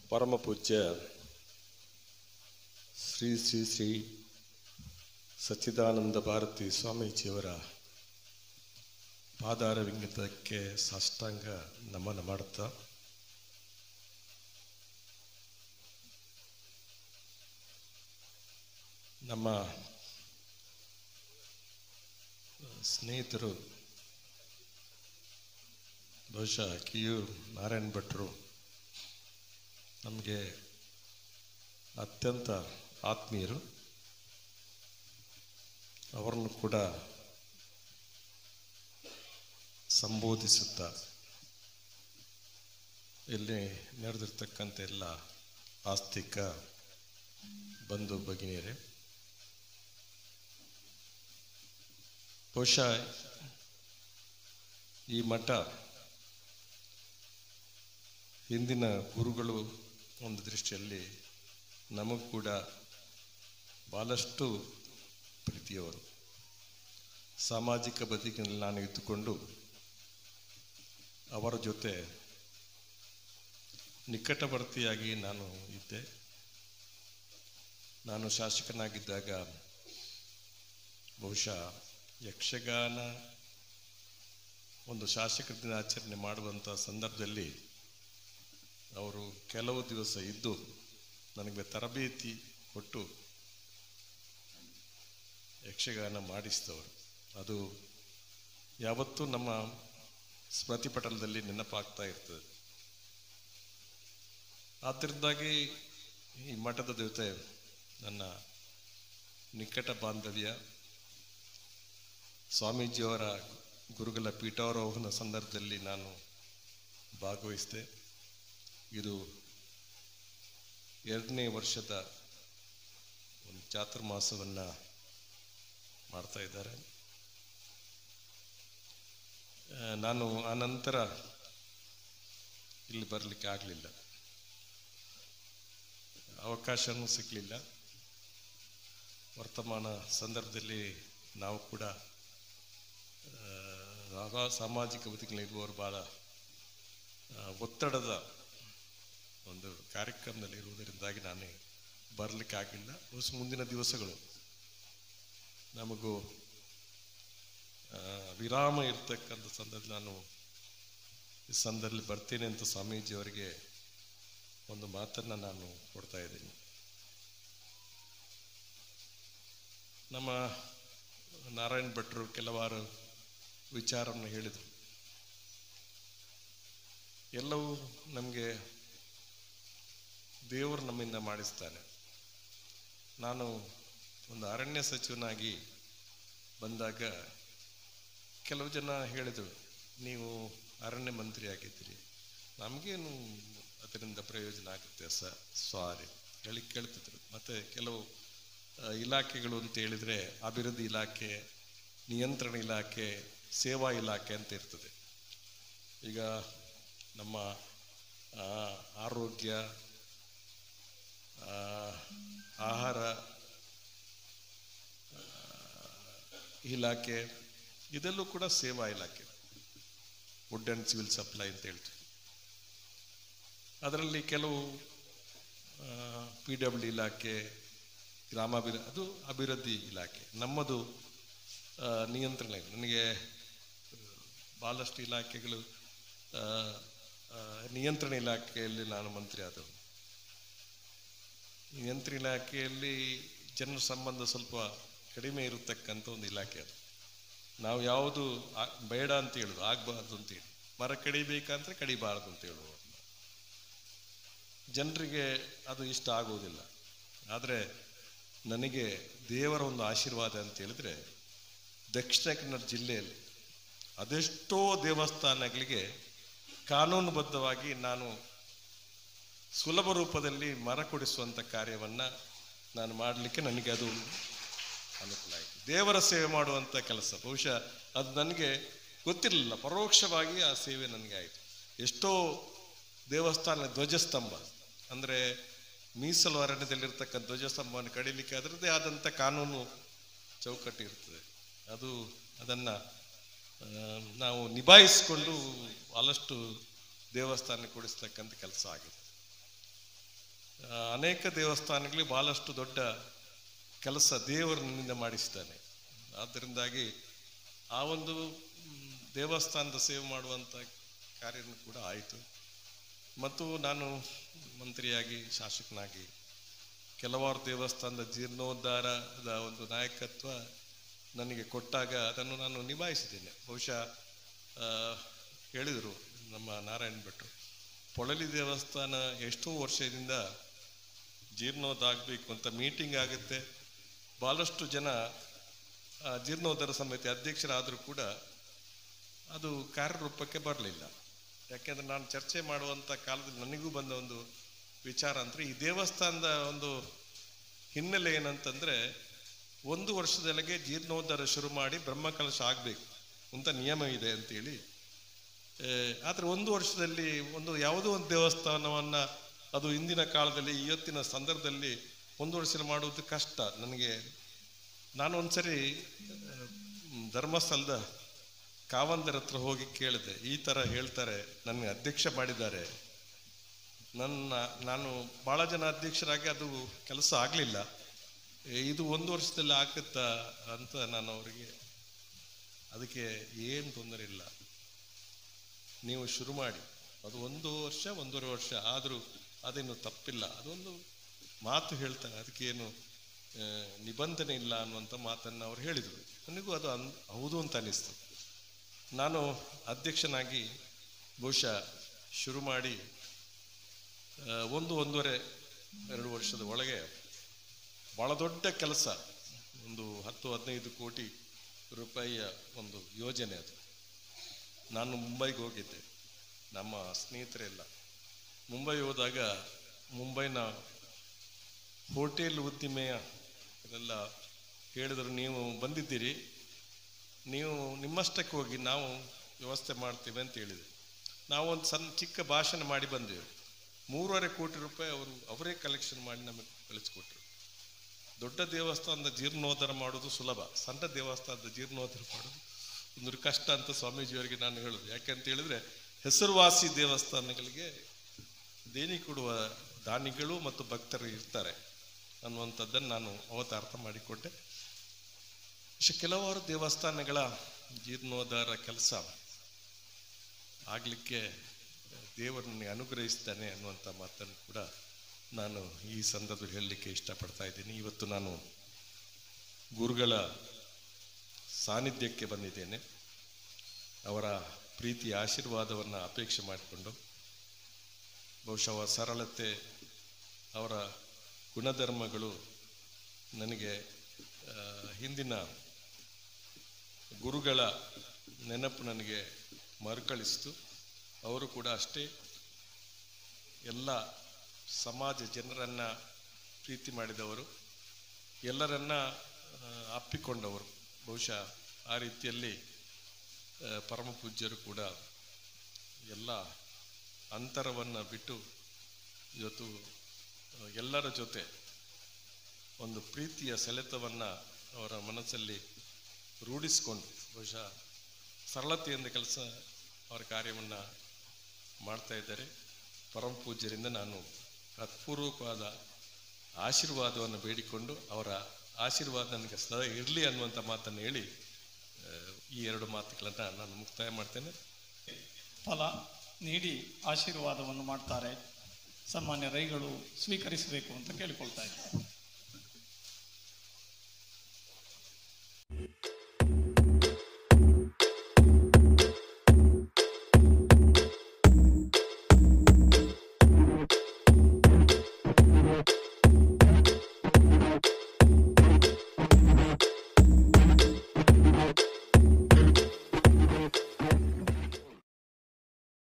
ಪರಮ ಪೂಜ್ಯ ಶ್ರೀ ಶ್ರೀ ಶ್ರೀ ಸಚ್ಚಿದಾನಂದ ಭಾರತಿ ಸ್ವಾಮೀಜಿಯವರ ಪಾದಾರ ವಿಂಗತಕ್ಕೆ ಸಾಷ್ಟಾಂಗ ನಮನ ಮಾಡುತ್ತಾ ನಮ್ಮ ಸ್ನೇಹಿತರು ಬಹುಶಃ ಕಿಯೂರ್ ನಾರಾಯಣ್ ಭಟ್ರು ನಮಗೆ ಅತ್ಯಂತ ಆತ್ಮೀಯರು ಅವರನ್ನು ಕೂಡ ಸಂಬೋಧಿಸುತ್ತಾ ಇಲ್ಲಿ ನಡೆದಿರ್ತಕ್ಕಂಥ ಎಲ್ಲ ಆಸ್ತಿಕ ಬಂಧು ಭಗಿನಿಯರೇ ಬಹುಶಃ ಈ ಮಠ ಹಿಂದಿನ ಗುರುಗಳು ಒಂದು ದೃಷ್ಟಿಯಲ್ಲಿ ನಮಗೂ ಕೂಡ ಭಾಳಷ್ಟು ಪ್ರೀತಿಯವರು ಸಾಮಾಜಿಕ ಬದುಕಿನಲ್ಲಿ ನಾನು ಇದ್ದುಕೊಂಡು ಅವರ ಜೊತೆ ನಿಕಟವರ್ತಿಯಾಗಿ ನಾನು ಇದ್ದೆ ನಾನು ಶಾಸಕನಾಗಿದ್ದಾಗ ಬಹುಶಃ ಯಕ್ಷಗಾನ ಒಂದು ಶಾಸಕರ ದಿನಾಚರಣೆ ಮಾಡುವಂಥ ಸಂದರ್ಭದಲ್ಲಿ ಅವರು ಕೆಲವು ದಿವಸ ಇದ್ದು ನನಗೆ ತರಬೇತಿ ಕೊಟ್ಟು ಯಕ್ಷಗಾನ ಮಾಡಿಸಿದವರು ಅದು ಯಾವತ್ತೂ ನಮ್ಮ ಸ್ಮೃತಿ ಪಟಲದಲ್ಲಿ ನೆನಪಾಗ್ತಾ ಇರ್ತದೆ ಆದ್ದರಿಂದಾಗಿ ಈ ಮಠದ ಜೊತೆ ನನ್ನ ನಿಕಟ ಬಾಂಧವ್ಯ ಸ್ವಾಮೀಜಿಯವರ ಗುರುಗಳ ಪೀಠಾರೋಹಣ ಸಂದರ್ಭದಲ್ಲಿ ನಾನು ಭಾಗವಹಿಸಿದೆ ಇದು ಎರಡನೇ ವರ್ಷದ ಒಂದು ಚಾತುರ್ಮಾಸವನ್ನು ಮಾಡ್ತಾ ಇದ್ದಾರೆ ನಾನು ಆನಂತರ ಇಲ್ಲಿ ಬರಲಿಕ್ಕೆ ಆಗಲಿಲ್ಲ ಅವಕಾಶವೂ ಸಿಕ್ಕಲಿಲ್ಲ ವರ್ತಮಾನ ಸಂದರ್ಭದಲ್ಲಿ ನಾವು ಕೂಡ ಸಾಮಾಜಿಕ ಬದುಕಿನಲ್ಲಿರುವವರು ಭಾಳ ಒತ್ತಡದ ಒಂದು ಕಾರ್ಯಕ್ರಮದಲ್ಲಿ ಇರುವುದರಿಂದಾಗಿ ನಾನು ಬರಲಿಕ್ಕೆ ಆಗಿಲ್ಲ ಬಹುಶಃ ಮುಂದಿನ ದಿವಸಗಳು ನಮಗೂ ವಿರಾಮ ಇರ್ತಕ್ಕಂಥ ಸಂದರ್ಭ ನಾನು ಈ ಸಂದರ್ಭದಲ್ಲಿ ಬರ್ತೇನೆ ಅಂತ ಸ್ವಾಮೀಜಿಯವರಿಗೆ ಒಂದು ಮಾತನ್ನು ನಾನು ಕೊಡ್ತಾ ಇದ್ದೀನಿ ನಮ್ಮ ನಾರಾಯಣ್ ಭಟ್ರು ಕೆಲವಾರು ವಿಚಾರವನ್ನು ಹೇಳಿದರು ಎಲ್ಲವೂ ನಮಗೆ ದೇವರು ನಮ್ಮಿಂದ ಮಾಡಿಸ್ತಾನೆ ನಾನು ಒಂದು ಅರಣ್ಯ ಸಚಿವನಾಗಿ ಬಂದಾಗ ಕೆಲವು ಜನ ಹೇಳಿದರು ನೀವು ಅರಣ್ಯ ಮಂತ್ರಿ ಆಗಿದ್ದೀರಿ ನಮಗೇನು ಅದರಿಂದ ಪ್ರಯೋಜನ ಆಗುತ್ತೆ ಸ ಸಾರಿ ಹೇಳಿ ಕೇಳ್ತಿದ್ರು ಮತ್ತು ಕೆಲವು ಇಲಾಖೆಗಳು ಅಂತ ಹೇಳಿದರೆ ಅಭಿವೃದ್ಧಿ ಇಲಾಖೆ ನಿಯಂತ್ರಣ ಇಲಾಖೆ ಸೇವಾ ಇಲಾಖೆ ಅಂತ ಇರ್ತದೆ ಈಗ ನಮ್ಮ ಆರೋಗ್ಯ ಆಹಾರ ಇಲಾಖೆ ಇದೆಲ್ಲೂ ಕೂಡ ಸೇವಾ ಇಲಾಖೆ ವುಡ್ ಆ್ಯಂಡ್ ಸಿವಿಲ್ ಸಪ್ಲೈ ಅಂತ ಹೇಳ್ತೀವಿ ಅದರಲ್ಲಿ ಕೆಲವು ಪಿ ಡಬ್ಲ್ಯೂ ಇಲಾಖೆ ಗ್ರಾಮಾಭಿವೃದ್ಧಿ ಅದು ಅಭಿವೃದ್ಧಿ ಇಲಾಖೆ ನಮ್ಮದು ನಿಯಂತ್ರಣ ನನಗೆ ಭಾಳಷ್ಟು ಇಲಾಖೆಗಳು ನಿಯಂತ್ರಣ ಇಲಾಖೆಯಲ್ಲಿ ನಾನು ಮಂತ್ರಿ ಆದವು ನಿಯಂತ್ರಣ ಇಲಾಖೆಯಲ್ಲಿ ಜನರ ಸಂಬಂಧ ಸ್ವಲ್ಪ ಕಡಿಮೆ ಇರತಕ್ಕಂಥ ಒಂದು ಇಲಾಖೆ ಅದು ನಾವು ಯಾವುದು ಬೇಡ ಅಂತ ಹೇಳುದು ಆಗಬಾರ್ದು ಅಂತ ಹೇಳಿ ಮರ ಕಡಿಬೇಕಂದ್ರೆ ಕಡಿಬಾರ್ದು ಅಂತ ಹೇಳುವ ಜನರಿಗೆ ಅದು ಇಷ್ಟ ಆಗುವುದಿಲ್ಲ ಆದರೆ ನನಗೆ ದೇವರ ಒಂದು ಆಶೀರ್ವಾದ ಅಂತ ಹೇಳಿದ್ರೆ ದಕ್ಷಿಣ ಕನ್ನಡ ಜಿಲ್ಲೆಯಲ್ಲಿ ಅದೆಷ್ಟೋ ದೇವಸ್ಥಾನಗಳಿಗೆ ಕಾನೂನುಬದ್ಧವಾಗಿ ನಾನು ಸುಲಭ ರೂಪದಲ್ಲಿ ಮರ ಕೊಡಿಸುವಂಥ ಕಾರ್ಯವನ್ನು ನಾನು ಮಾಡಲಿಕ್ಕೆ ನನಗೆ ಅದು ಅನುಕೂಲ ಆಯಿತು ದೇವರ ಸೇವೆ ಮಾಡುವಂಥ ಕೆಲಸ ಬಹುಶಃ ಅದು ನನಗೆ ಗೊತ್ತಿರಲಿಲ್ಲ ಪರೋಕ್ಷವಾಗಿ ಆ ಸೇವೆ ನನಗೆ ಆಯಿತು ಎಷ್ಟೋ ದೇವಸ್ಥಾನ ಧ್ವಜಸ್ತಂಭ ಅಂದರೆ ಮೀಸಲು ಅರಣ್ಯದಲ್ಲಿರ್ತಕ್ಕಂಥ ಧ್ವಜಸ್ತಂಭವನ್ನು ಕಡಿಲಿಕ್ಕೆ ಅದರದ್ದೇ ಆದಂಥ ಕಾನೂನು ಚೌಕಟ್ಟು ಇರ್ತದೆ ಅದು ಅದನ್ನು ನಾವು ನಿಭಾಯಿಸಿಕೊಂಡು ಭಾಳಷ್ಟು ದೇವಸ್ಥಾನ ಕೊಡಿಸ್ತಕ್ಕಂಥ ಕೆಲಸ ಆಗಿದೆ ಆ, ಅನೇಕ ದೇವಸ್ಥಾನಗಳಿಗೆ ಬಹಳಷ್ಟು ದೊಡ್ಡ ಕೆಲಸ ದೇವರನ್ನಿಂದ ಮಾಡಿಸಿದ್ದಾನೆ ಆದ್ದರಿಂದಾಗಿ ಆ ಒಂದು ಮ್, ದೇವಸ್ಥಾನದ ಸೇವೆ ಮಾಡುವಂಥ ಕಾರ್ಯನೂ ಕೂಡ ಆಯಿತು ಮತ್ತು ನಾನು ಮಂತ್ರಿಯಾಗಿ ಶಾಸಕನಾಗಿ ಕೆಲವಾರು ದೇವಸ್ಥಾನದ ಜೀರ್ಣೋದ್ಧಾರದ ಒಂದು ನಾಯಕತ್ವ ನನಗೆ ಕೊಟ್ಟಾಗ ಅದನ್ನು ನಾನು ನಿಭಾಯಿಸಿದ್ದೇನೆ ಬಹುಶಃ ಆ, ಹೇಳಿದರು ನಮ್ಮ ನಾರಾಯಣ ಭಟ್ರು ಪೊಳಲಿ ದೇವಸ್ಥಾನ ಎಷ್ಟೋ ವರ್ಷದಿಂದ ಜೀರ್ಣೋದ್ಧಾರ ಆಗಬೇಕು ಅಂತ ಮೀಟಿಂಗ್ ಆಗುತ್ತೆ ಭಾಳಷ್ಟು ಜನ ಆ, ಜೀರ್ಣೋದ್ಧಾರ ಸಮಿತಿ ಅಧ್ಯಕ್ಷರಾದರೂ ಕೂಡ ಅದು ಕಾರ್ಯರೂಪಕ್ಕೆ ಬರಲಿಲ್ಲ ಯಾಕೆಂದ್ರೆ ನಾನು ಚರ್ಚೆ ಮಾಡುವಂಥ ಕಾಲದಲ್ಲಿ ನನಗೂ ಬಂದ ಒಂದು ವಿಚಾರ ಅಂದರೆ ಈ ದೇವಸ್ಥಾನದ ಒಂದು ಹಿನ್ನೆಲೆ ಏನಂತಂದರೆ ಒಂದು ವರ್ಷದೊಳಗೆ ಜೀರ್ಣೋದ್ಧಾರ ಶುರು ಮಾಡಿ ಬ್ರಹ್ಮಕಲಶ ಆಗಬೇಕು ಅಂತ ನಿಯಮ ಇದೆ ಅಂತೇಳಿ ಆದರೆ ಒಂದು ವರ್ಷದಲ್ಲಿ ಒಂದು ಯಾವುದೋ ಒಂದು ದೇವಸ್ಥಾನವನ್ನು ಅದು ಇಂದಿನ ಕಾಲದಲ್ಲಿ ಇವತ್ತಿನ ಸಂದರ್ಭದಲ್ಲಿ ಒಂದು ವರ್ಷ ಮಾಡುವುದು ಕಷ್ಟ ನನಗೆ ನಾನು ಒಂದ್ಸರಿ ಆ, ಧರ್ಮಸ್ಥಳದ ಕಾವಂದರ ಹತ್ರ ಹೋಗಿ ಕೇಳಿದೆ ಈ ಥರ ಹೇಳ್ತಾರೆ ನನಗೆ ಅಧ್ಯಕ್ಷ ಮಾಡಿದ್ದಾರೆ ನನ್ನ ನಾನು ಭಾಳ ಜನ ಅಧ್ಯಕ್ಷರಾಗಿ ಅದು ಕೆಲಸ ಆಗಲಿಲ್ಲ ಇದು ಒಂದು ವರ್ಷದಲ್ಲಿ ಆಗುತ್ತಾ ಅಂತ ನಾನು ಅವರಿಗೆ ಅದಕ್ಕೆ ಏನು ತೊಂದರೆ ಇಲ್ಲ ನೀವು ಶುರು ಮಾಡಿ ಅದು ಒಂದು ವರ್ಷ ಒಂದೂವರೆ ವರ್ಷ ಆದರೂ ಅದೇನು ತಪ್ಪಿಲ್ಲ ಅದೊಂದು ಮಾತು ಹೇಳ್ತಾರೆ ಅದಕ್ಕೇನು ಆ, ನಿಬಂಧನೆ ಇಲ್ಲ ಅನ್ನುವಂಥ ಮಾತನ್ನು ಅವ್ರು ಹೇಳಿದರು ನನಗೂ ಅದು ಅನ್ ಹೌದು ಅಂತ ಅನ್ನಿಸ್ತು ನಾನು ಅಧ್ಯಕ್ಷನಾಗಿ ಬಹುಶಃ ಶುರು ಮಾಡಿ ಆ, ಒಂದು ಒಂದೂವರೆ ಎರಡು ವರ್ಷದ ಒಳಗೆ ಭಾಳ ದೊಡ್ಡ ಕೆಲಸ ಒಂದು ಹತ್ತು ಹದಿನೈದು ಕೋಟಿ ರೂಪಾಯಿಯ ಒಂದು ಯೋಜನೆ ಅದು ನಾನು ಮುಂಬೈಗೆ ಹೋಗಿದ್ದೆ ನಮ್ಮ ಸ್ನೇಹಿತರೆಲ್ಲ ಮುಂಬೈ ಹೋದಾಗ ಮುಂಬೈನ ಹೋಟೆಲ್ ಉದ್ದಿಮೆಯ ಎಲ್ಲ ಹೇಳಿದರು ನೀವು ಬಂದಿದ್ದೀರಿ ನೀವು ನಿಮ್ಮಷ್ಟಕ್ಕೆ ಹೋಗಿ ನಾವು ವ್ಯವಸ್ಥೆ ಮಾಡ್ತೀವಿ ಅಂತ ಹೇಳಿದೆ ನಾವು ಒಂದು ಸಣ್ಣ ಚಿಕ್ಕ ಭಾಷಣ ಮಾಡಿ ಬಂದೆವು ಮೂರುವರೆ ಕೋಟಿ ರೂಪಾಯಿ ಅವರು ಅವರೇ ಕಲೆಕ್ಷನ್ ಮಾಡಿ ನಮಗೆ ಕಳಿಸ್ಕೊಟ್ರು ದೊಡ್ಡ ದೇವಸ್ಥಾನದ ಜೀರ್ಣೋದ್ಧಾರ ಮಾಡೋದು ಸುಲಭ ಸಣ್ಣ ದೇವಸ್ಥಾನದ ಜೀರ್ಣೋದ್ಧಾರ ಮಾಡೋದು ಒಂದು ಕಷ್ಟ ಅಂತ ಸ್ವಾಮೀಜಿಯವರಿಗೆ ನಾನು ಹೇಳೋದು ಯಾಕೆಂತ ಹೇಳಿದ್ರೆ ಹೆಸರುವಾಸಿ ದೇವಸ್ಥಾನಗಳಿಗೆ ದೇಣಿ ಕೊಡುವ ದಾನಿಗಳು ಮತ್ತು ಭಕ್ತರು ಇರ್ತಾರೆ ಅನ್ನುವಂಥದ್ದನ್ನು ನಾನು ಅವತ್ತು ಅರ್ಥ ಮಾಡಿಕೊಟ್ಟೆ പക്ഷെ ಕೆಲವಾರು ದೇವಸ್ಥಾನಗಳ ಜೀರ್ಣೋದ್ಧಾರ ಕೆಲಸ ಆಗಲಿಕ್ಕೆ ದೇವರನ್ನು ಅನುಗ್ರಹಿಸ್ತಾನೆ ಅನ್ನುವಂಥ ಮಾತನ್ನು ಕೂಡ ನಾನು ಈ ಸಂದರ್ಭದಲ್ಲಿ ಹೇಳಲಿಕ್ಕೆ ಇಷ್ಟಪಡ್ತಾ ಇದ್ದೀನಿ ಇವತ್ತು ನಾನು ಗುರುಗಳ ಸಾನ್ನಿಧ್ಯಕ್ಕೆ ಬಂದಿದ್ದೇನೆ ಅವರ ಪ್ರೀತಿ ಆಶೀರ್ವಾದವನ್ನು ಅಪೇಕ್ಷೆ ಮಾಡಿಕೊಂಡು ಬಹುಶಃ ಅವರ ಸರಳತೆ ಅವರ ಗುಣಧರ್ಮಗಳು ನನಗೆ ಆ, ಹಿಂದಿನ ಗುರುಗಳ ನೆನಪು ನನಗೆ ಮರುಕಳಿಸಿತು ಅವರು ಕೂಡ ಅಷ್ಟೇ ಎಲ್ಲ ಸಮಾಜ ಜನರನ್ನ ಪ್ರೀತಿ ಮಾಡಿದವರು ಎಲ್ಲರನ್ನ ಆ, ಅಪ್ಪಿಕೊಂಡವರು ಬಹುಶಃ ಆ ರೀತಿಯಲ್ಲಿ ಆ, ಪರಮ ಪೂಜ್ಯರು ಕೂಡ ಎಲ್ಲ ಅಂತರವನ್ನು ಬಿಟ್ಟು ಇವತ್ತು ಆ, ಎಲ್ಲರ ಜೊತೆ ಒಂದು ಪ್ರೀತಿಯ ಸೆಳೆತವನ್ನು ಅವರ ಮನಸ್ಸಲ್ಲಿ ರೂಢಿಸಿಕೊಂಡು ಬಹುಶಃ ಸರಳತೆಯಿಂದ ಕೆಲಸ ಅವರ ಕಾರ್ಯವನ್ನು ಮಾಡ್ತಾ ಇದ್ದಾರೆ ಪರಮ ಪೂಜ್ಯರಿಂದ ನಾನು ಹತ್ಪೂರ್ವಕವಾದ ಆಶೀರ್ವಾದವನ್ನು ಬೇಡಿಕೊಂಡು ಅವರ ಆಶೀರ್ವಾದ ನನಗೆ ಸದಾ ಇರಲಿ ಅನ್ನುವಂಥ ಮಾತನ್ನು ಹೇಳಿ ಆ, ಈ ಎರಡು ಮಾತುಗಳನ್ನು ನಾನು ಮುಕ್ತಾಯ ಮಾಡ್ತೇನೆ ಫಲ ನೀಡಿ ಆಶೀರ್ವಾದವನ್ನು ಮಾಡ್ತಾರೆ ಸನ್ಮಾನ್ಯ ರೈಗಳು ಸ್ವೀಕರಿಸಬೇಕು ಅಂತ ಕೇಳಿಕೊಳ್ತಾ ಇದ್ದಾರೆ